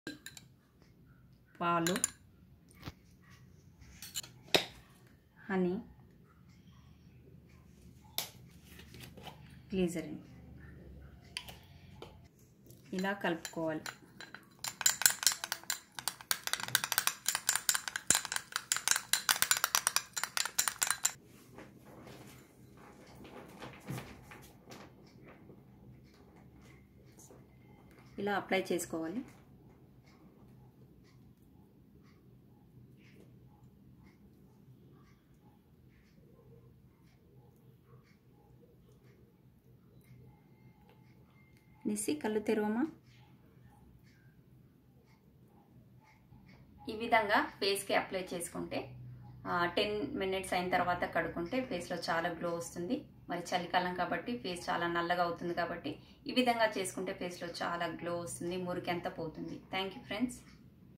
పాలు honey glycerine ఇలా కలుపుకోవాలి ఇలా అప్లై చేసుకోవాలి నిస్సి కళ్ళు తెరవమా ఈ విధంగా ఫేస్కి అప్లై చేసుకుంటే టెన్ మినిట్స్ అయిన తర్వాత కడుక్కుంటే ఫేస్లో చాలా గ్లో వస్తుంది మరి చలికాలం కాబట్టి ఫేస్ చాలా నల్లగా అవుతుంది కాబట్టి ఈ విధంగా చేసుకుంటే ఫేస్లో చాలా గ్లో వస్తుంది మురికి అంతా పోతుంది థ్యాంక్ యూ ఫ్రెండ్స్